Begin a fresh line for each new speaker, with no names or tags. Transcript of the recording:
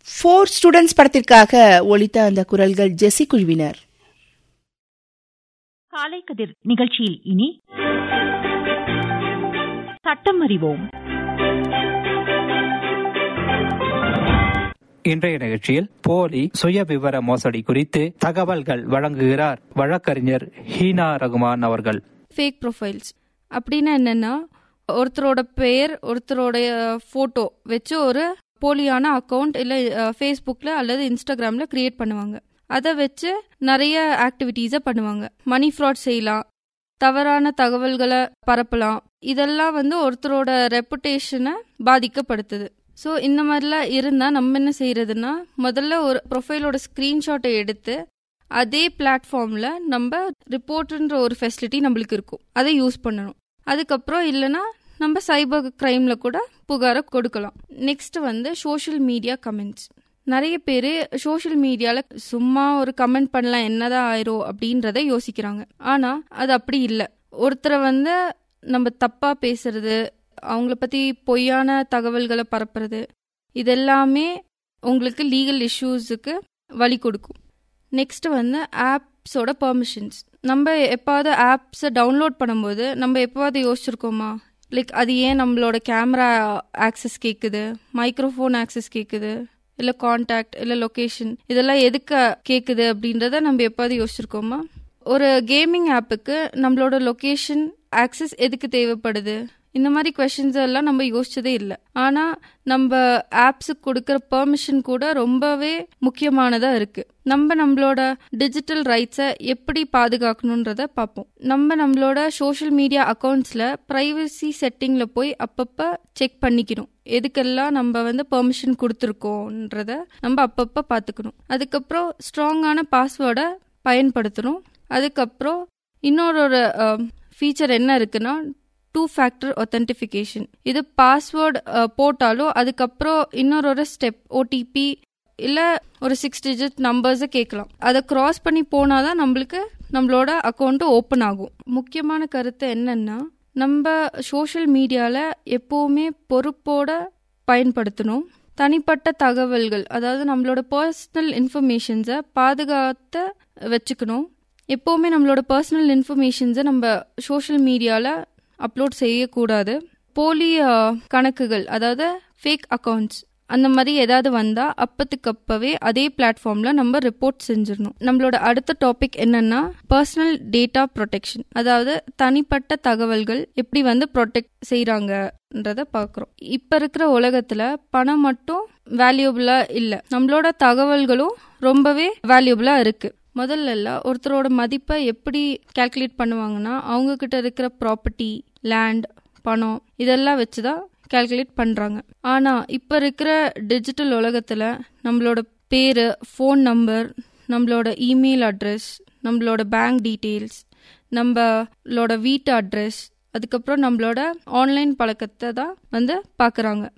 four students படத்திற்காக ஒலித்த அந்த குரல்கள் ஜெசி குழுவினர்
காலை கதிர் நிகழ்ச்சியில் இனி சட்டம் அறிவோம்
இன்றைய நிகழ்ச்சியில் போலி சுய விவர மோசடி குறித்து தகவல்கள் வழங்குகிறார் வழக்கறிஞர் ஹீனா ரகுமான் அவர்கள்
ஃபேக் ப்ரொஃபைல்ஸ் அப்படின்னா என்னன்னா ஒருத்தரோட பெயர் ஒருத்தரோடைய ஃபோட்டோ வச்சு ஒரு போலியான அக்கௌண்ட் இல்லை ஃபேஸ்புக்கில் அல்லது இன்ஸ்டாகிராமில் க்ரியேட் பண்ணுவாங்க அதை வச்சு நிறைய ஆக்டிவிட்டீஸை பண்ணுவாங்க மணி ஃப்ராட் செய்யலாம் தவறான தகவல்களை பரப்பலாம் இதெல்லாம் வந்து ஒருத்தரோட ரெப்புடேஷனை பாதிக்கப்படுத்துது ஸோ இந்த மாதிரிலாம் இருந்தால் நம்ம என்ன செய்யறதுன்னா முதல்ல ஒரு ப்ரொஃபைலோட ஸ்க்ரீன்ஷாட்டை எடுத்து அதே பிளாட்ஃபார்மில் நம்ம ரிப்போர்ட்டுன்ற ஒரு ஃபெசிலிட்டி நம்மளுக்கு இருக்கும் அதை யூஸ் பண்ணணும் அதுக்கப்புறம் இல்லைன்னா நம்ம சைபர் கிரைமில் கூட புகாரை கொடுக்கலாம் நெக்ஸ்ட் வந்து சோஷியல் மீடியா கமெண்ட்ஸ் நிறைய பேர் சோஷியல் மீடியாவில் சும்மா ஒரு கமெண்ட் பண்ணலாம் என்னதான் ஆயிரும் அப்படின்றத யோசிக்கிறாங்க ஆனால் அது அப்படி இல்லை ஒருத்தரை வந்து நம்ம தப்பாக பேசுறது அவங்கள பற்றி பொய்யான தகவல்களை பரப்புறது இதெல்லாமே உங்களுக்கு லீகல் இஷ்யூஸுக்கு வழி கொடுக்கும் நெக்ஸ்ட் வந்து ஆப்ஸோட பெர்மிஷன்ஸ் நம்ம எப்பாவது ஆப்ஸை டவுன்லோட் பண்ணும்போது நம்ம எப்பாவது யோசிச்சிருக்கோமா லைக் அது ஏன் நம்மளோட கேமரா ஆக்சஸ் கேட்குது மைக்ரோஃபோன் ஆக்சஸ் கேட்குது இல்லை காண்டாக்ட் இல்லை லொக்கேஷன் இதெல்லாம் எதுக்கு கேட்குது அப்படின்றத நம்ம எப்பாவது யோசிச்சிருக்கோமா ஒரு கேமிங் ஆப்புக்கு நம்மளோட லொக்கேஷன் ஆக்சஸ் எதுக்கு தேவைப்படுது இந்த மாதிரி கொஷின்ஸ் எல்லாம் நம்ம யோசிச்சதே இல்லை ஆனால் நம்ம ஆப்ஸுக்கு கொடுக்குற பெர்மிஷன் கூட ரொம்பவே முக்கியமானதாக இருக்கு நம்ம நம்மளோட டிஜிட்டல் ரைட்ஸை எப்படி பாதுகாக்கணுன்றத பார்ப்போம் நம்ம நம்மளோட சோஷியல் மீடியா அக்கௌண்ட்ஸில் ப்ரைவசி செட்டிங்கில் போய் அப்பப்போ செக் பண்ணிக்கணும் எதுக்கெல்லாம் நம்ம வந்து பெர்மிஷன் கொடுத்துருக்கோன்றத நம்ம அப்பப்போ பார்த்துக்கணும் அதுக்கப்புறம் ஸ்ட்ராங்கான பாஸ்வேர்டை பயன்படுத்தணும் அதுக்கப்புறம் இன்னொரு ஃபீச்சர் என்ன இருக்குன்னா டூ ஃபேக்டர் ஒத்தன்டிஃபிகேஷன் இது பாஸ்வேர்டு போட்டாலும் அதுக்கப்புறம் இன்னொரு ஸ்டெப் ஓடிபி இல்லை ஒரு சிக்ஸ் டிஜிட் நம்பர்ஸை கேட்கலாம் அதை க்ராஸ் பண்ணி போனால் தான் நம்மளுக்கு நம்மளோட அக்கௌண்ட்டு ஓப்பன் ஆகும் முக்கியமான கருத்து என்னன்னா நம்ம சோஷியல் மீடியாவில் எப்போவுமே பொறுப்போட பயன்படுத்தணும் தனிப்பட்ட தகவல்கள் அதாவது நம்மளோட பர்சனல் இன்ஃபர்மேஷன்ஸை பாதுகாத்து வச்சுக்கணும் எப்போவுமே நம்மளோட பர்சனல் இன்ஃபர்மேஷன்ஸை நம்ம சோஷியல் மீடியாவில் அப்லோட் செய்யக்கூடாது போலி கணக்குகள் அதாவது ஃபேக் அக்கௌண்ட்ஸ் அந்த மாதிரி ஏதாவது வந்தால் அப்பத்துக்கு அப்பவே அதே பிளாட்ஃபார்மில் நம்ம ரிப்போர்ட் செஞ்சிடணும் நம்மளோட அடுத்த டாபிக் என்னன்னா பர்சனல் டேட்டா ப்ரொடெக்ஷன் அதாவது தனிப்பட்ட தகவல்கள் எப்படி வந்து ப்ரொடெக்ட் செய்கிறாங்கன்றத பார்க்குறோம் இப்போ இருக்கிற உலகத்தில் பணம் மட்டும் வேல்யூபிளாக இல்லை நம்மளோட தகவல்களும் ரொம்பவே வேல்யூபிளாக இருக்குது முதல்ல ஒருத்தரோட மதிப்பை எப்படி கால்குலேட் பண்ணுவாங்கன்னா அவங்க கிட்ட இருக்கிற ப்ராப்பர்ட்டி லேண்ட் பணம் இதெல்லாம் வச்சு தான் கால்குலேட் பண்ணுறாங்க ஆனால் இப்போ இருக்கிற டிஜிட்டல் உலகத்தில் நம்மளோட பேர் ஃபோன் நம்பர் நம்மளோட இமெயில் அட்ரஸ் நம்மளோட பேங்க் டீட்டெயில்ஸ் நம்மளோட வீட்டு அட்ரஸ் அதுக்கப்புறம் நம்மளோட ஆன்லைன் பழக்கத்தை தான் வந்து பார்க்குறாங்க